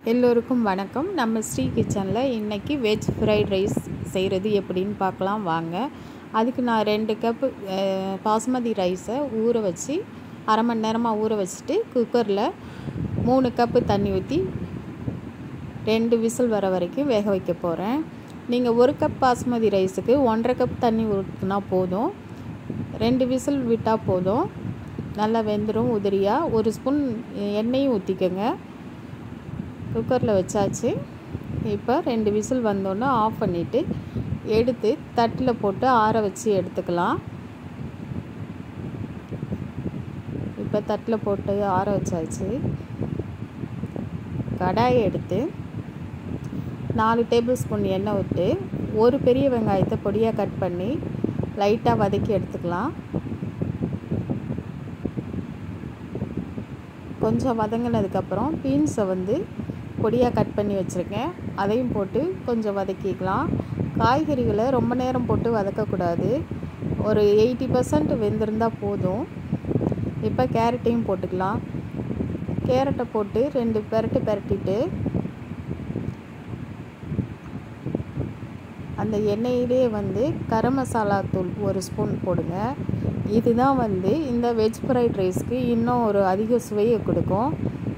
எல்லோருக்கும் வணக்கம் நம்ம ஸ்ரீ கிச்சனில் இன்றைக்கி வெஜ் ஃப்ரைட் ரைஸ் செய்கிறது எப்படின்னு பார்க்கலாம் வாங்க அதுக்கு நான் ரெண்டு கப்பு பாஸ்மதி ரைஸை ஊற வச்சு அரை மணி நேரமாக ஊற வச்சுட்டு குக்கரில் மூணு கப்பு தண்ணி ஊற்றி ரெண்டு விசில் வர வரைக்கும் வேக வைக்க போகிறேன் நீங்கள் ஒரு கப் பாஸ்மதி ரைஸுக்கு ஒன்றரை கப் தண்ணி ஊற்றினா போதும் ரெண்டு விசில் விட்டால் போதும் நல்லா வெந்துடும் உதிரியாக ஒரு ஸ்பூன் எண்ணெயும் ஊற்றிக்கோங்க குக்கரில் வச்சாச்சு இப்போ ரெண்டு விசில் வந்தோன்னே ஆஃப் பண்ணிவிட்டு எடுத்து தட்டில் போட்டு ஆற வச்சு எடுத்துக்கலாம் இப்போ தட்டில் போட்டு ஆற வச்சாச்சு கடாயை எடுத்து நாலு டேபிள் ஸ்பூன் எண்ணெய் விட்டு ஒரு பெரிய வெங்காயத்தை பொடியாக கட் பண்ணி லைட்டாக வதக்கி எடுத்துக்கலாம் கொஞ்சம் வதங்கினதுக்கப்புறம் பீன்ஸை வந்து பொடியாக கட் பண்ணி வச்சுருக்கேன் அதையும் போட்டு கொஞ்சம் வதக்கிக்கலாம் காய்கறிகளை ரொம்ப நேரம் போட்டு வதக்கக்கூடாது ஒரு எயிட்டி பர்சன்ட் வெந்திருந்தால் போதும் இப்போ கேரட்டையும் போட்டுக்கலாம் கேரட்டை போட்டு ரெண்டு பெரட்டு பெரட்டிட்டு அந்த எண்ணெயிலே வந்து கரம் மசாலா தூள் ஒரு ஸ்பூன் போடுங்க இதுதான் வந்து இந்த வெஜ் ஃப்ரைட் ரைஸ்க்கு இன்னும் ஒரு அதிக சுவையை கொடுக்கும்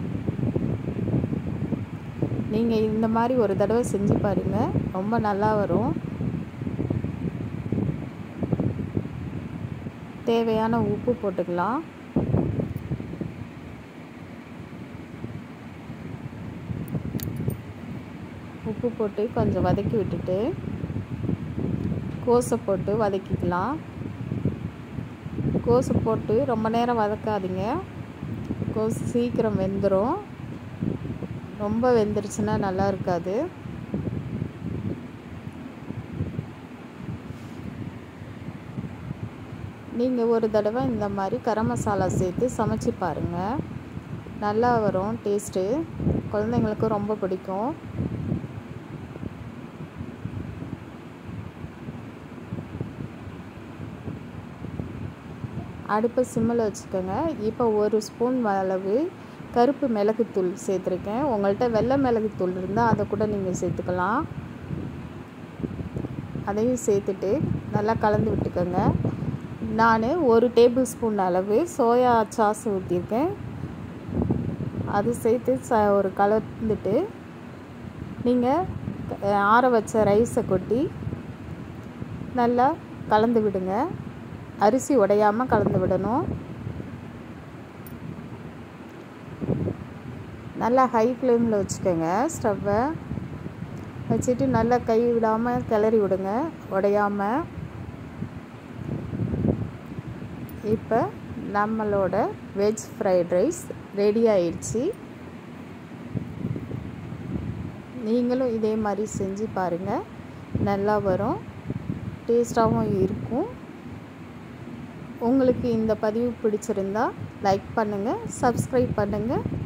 நீங்கள் இந்த மாதிரி ஒரு தடவை செஞ்சு பாருங்கள் ரொம்ப நல்லா வரும் தேவையான உப்பு போட்டுக்கலாம் உப்பு போட்டு கொஞ்சம் வதக்கி விட்டுட்டு கோஸை போட்டு வதக்கிக்கலாம் கோஸை போட்டு ரொம்ப நேரம் வதக்காதீங்க கோஸ் சீக்கிரம் வெந்துடும் ரொம்ப வெந்துருச்சுன்னா நல்லா இருக்காது நீங்கள் ஒரு தடவை இந்த மாதிரி கரம் மசாலா சேர்த்து சமைச்சு பாருங்கள் நல்லா வரும் டேஸ்ட்டு குழந்தைங்களுக்கு ரொம்ப பிடிக்கும் அடுப்பை சிம்மில் வச்சுக்கோங்க இப்போ ஒரு ஸ்பூன் அளவு கருப்பு மிளகுத்தூள் சேர்த்துருக்கேன் உங்கள்கிட்ட வெள்ளை மிளகுத்தூள் இருந்தால் அதை கூட நீங்கள் சேர்த்துக்கலாம் அதையும் சேர்த்துட்டு நல்லா கலந்து விட்டுக்கோங்க நான் ஒரு டேபிள் ஸ்பூன் அளவு சோயா சாஸ் ஊற்றிருக்கேன் அது சேர்த்து ச ஒரு கலந்துட்டு நீங்கள் ஆற வச்ச ரைஸை கொட்டி நல்லா கலந்து விடுங்க அரிசி உடையாமல் கலந்து விடணும் நல்லா ஹை ஃப்ளேமில் வச்சுக்கோங்க ஸ்டவ்வை வச்சுட்டு நல்லா கை விடாமல் கிளறி விடுங்க உடையாமல் இப்போ நம்மளோட வெஜ் ஃப்ரைட் ரைஸ் ரெடி ஆயிடுச்சு நீங்களும் இதே மாதிரி செஞ்சு பாருங்கள் நல்லா வரும் டேஸ்ட்டாகவும் இருக்கும் உங்களுக்கு இந்த பதிவு பிடிச்சிருந்தா லைக் பண்ணுங்கள் சப்ஸ்கிரைப் பண்ணுங்கள்